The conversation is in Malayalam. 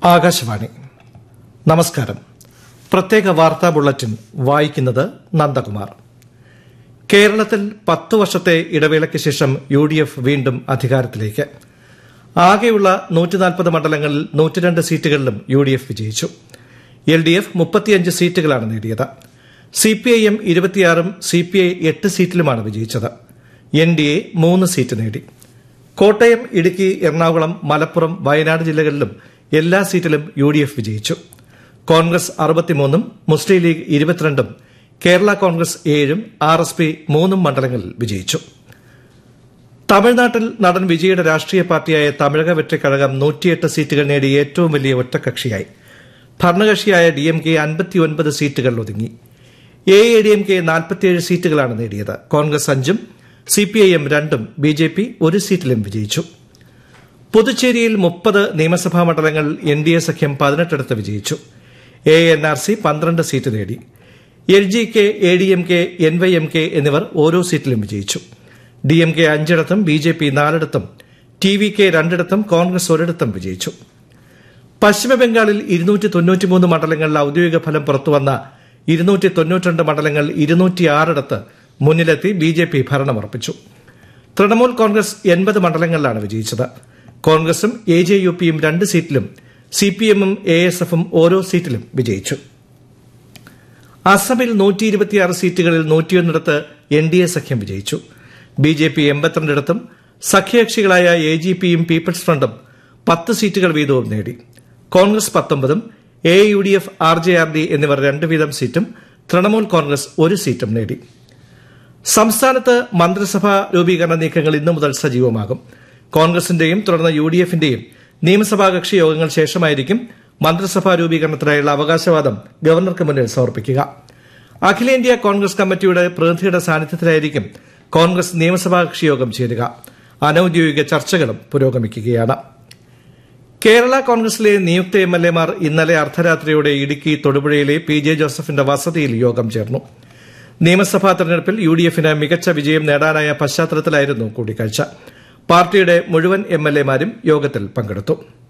ആകാശവാണി നമസ്കാരം പ്രത്യേക വാർത്താ ബുള്ളറ്റിൻ വായിക്കുന്നത് നന്ദകുമാർ കേരളത്തിൽ പത്തു വർഷത്തെ ഇടവേളയ്ക്ക് ശേഷം യു ഡി എഫ് വീണ്ടും അധികാരത്തിലേക്ക് ആകെയുള്ള നൂറ്റിനാൽപ്പത് മണ്ഡലങ്ങളിൽ നൂറ്റിരണ്ട് സീറ്റുകളിലും യു ഡി എഫ് വിജയിച്ചു എൽ ഡി എഫ് മുപ്പത്തിയഞ്ച് സീറ്റുകളാണ് നേടിയത് സിപിഐഎം ഇരുപത്തിയാറും സിപിഐ എട്ട് സീറ്റിലുമാണ് വിജയിച്ചത് എൻ ഡി എ മൂന്ന് സീറ്റ് നേടി കോട്ടയം ഇടുക്കി എറണാകുളം മലപ്പുറം വയനാട് ജില്ലകളിലും എല്ലാ സീറ്റിലും യു ഡി എഫ് വിജയിച്ചു കോൺഗ്രസ് അറുപത്തിമൂന്നും മുസ്ലിം ലീഗ് ഇരുപത്തിരണ്ടും കേരള കോൺഗ്രസ് ഏഴും ആർ എസ് പി മൂന്നും മണ്ഡലങ്ങളിൽ വിജയിച്ചു തമിഴ്നാട്ടിൽ നടൻ വിജയുടെ രാഷ്ട്രീയ പാർട്ടിയായ തമിഴക വെற்றிക്കഴകം നൂറ്റിയെട്ട് സീറ്റുകൾ നേടി ഏറ്റവും വലിയ ഒറ്റക്കക്ഷിയായി ഭരണകക്ഷിയായ ഡി എം കെ അൻപത്തിയൊൻപത് സീറ്റുകളിൽ ഒതുങ്ങി A A D M K നാൽപ്പത്തിയേഴ് സീറ്റുകളാണ് നേടിയത് കോൺഗ്രസ് അഞ്ചും സിപിഐഎം രണ്ടും ബി ജെ പി ഒരു സീറ്റിലും വിജയിച്ചു പുതുച്ചേരിയിൽ മുപ്പത് നിയമസഭാ മണ്ഡലങ്ങളിൽ എൻ ഡി എ സഖ്യം പതിനെട്ടിടത്ത് വിജയിച്ചു എ എൻ ആർ സി പന്ത്രണ്ട് സീറ്റ് നേടി L G K A D M K N Y M K എന്നിവർ ഓരോ സീറ്റിലും വിജയിച്ചു ഡി എം കെ അഞ്ചിടത്തും ബി ജെ പി നാലിടത്തും ടി വി കെ രണ്ടിടത്തും കോൺഗ്രസ് ഒരിടത്തും വിജയിച്ചു പശ്ചിമബംഗാളിൽ ഇരുന്നൂറ്റി തൊണ്ണൂറ്റിമൂന്ന് മണ്ഡലങ്ങളിൽ ഔദ്യോഗിക ഫലം പുറത്തുവന്ന ഇരുന്നൂറ്റി തൊണ്ണൂറ്റിരണ്ട് മണ്ഡലങ്ങൾ ഇരുന്നൂറ്റിയാറിടത്ത് മുന്നിലെത്തി ബി ജെ പി ഭരണമുറപ്പിച്ചു തൃണമൂൽ കോൺഗ്രസ് എൺപത് മണ്ഡലങ്ങളിലാണ് വിജയിച്ചത് കോൺഗ്രസും എ ജെ യു പിയും രണ്ട് സീറ്റിലും സിപിഎമ്മും എ എസ് എഫും ഓരോ സീറ്റിലും വിജയിച്ചു അസമിൽ നൂറ്റി ഇരുപത്തിയാറ് സീറ്റുകളിൽ നൂറ്റിയൊന്നിടത്ത് എൻ ഡി എ സഖ്യം വിജയിച്ചു ബി ജെ പി എൺപത്തിരണ്ടിടത്തും സഖ്യകക്ഷികളായ എ ജി പിയും പീപ്പിൾസ് ഫ്രണ്ടും പത്ത് സീറ്റുകൾ വീതവും നേടി കോൺഗ്രസ് പത്തൊമ്പതും A U D F R J R D എന്നിവർ രണ്ട് വീതം സീറ്റും തൃണമൂൽ കോൺഗ്രസ് ഒരു സീറ്റും നേടി സംസ്ഥാനത്ത് മന്ത്രിസഭാ രൂപീകരണ നീക്കങ്ങൾ ഇന്നു മുതൽ സജീവമാകും കോൺഗ്രസിന്റെയും തുടർന്ന് യു ഡി എഫിന്റെയും നിയമസഭാ കക്ഷി യോഗങ്ങൾ ശേഷമായിരിക്കും മന്ത്രിസഭാ രൂപീകരണത്തിനായുള്ള അവകാശവാദം ഗവർണർക്ക് മുന്നിൽ സമർപ്പിക്കുക അഖിലേന്ത്യാ കോൺഗ്രസ് കമ്മിറ്റിയുടെ പ്രതിനിധിയുടെ സാന്നിധ്യത്തിലായിരിക്കും കോൺഗ്രസ് നിയമസഭാ കക്ഷി യോഗം ചേരുക അനൌദ്യോഗിക ചർച്ചകളും പുരോഗമിക്കുകയാണ് കേരള കോൺഗ്രസിലെ നിയുക്ത എം എൽ എമാർ ഇന്നലെ അർദ്ധരാത്രിയോടെ ഇടുക്കി തൊടുപുഴയിലെ പി ജെ ജോസഫിന്റെ വസതിയിൽ യോഗം ചേർന്നു നിയമസഭാ തെരഞ്ഞെടുപ്പിൽ യു ഡി എഫിന് മികച്ച വിജയം നേടാനായ പശ്ചാത്തലത്തിലായിരുന്നു കൂടിക്കാഴ്ച പാർട്ടിയുടെ മുഴുവൻ എം എൽ എമാരും യോഗത്തിൽ പങ്കെടുത്തു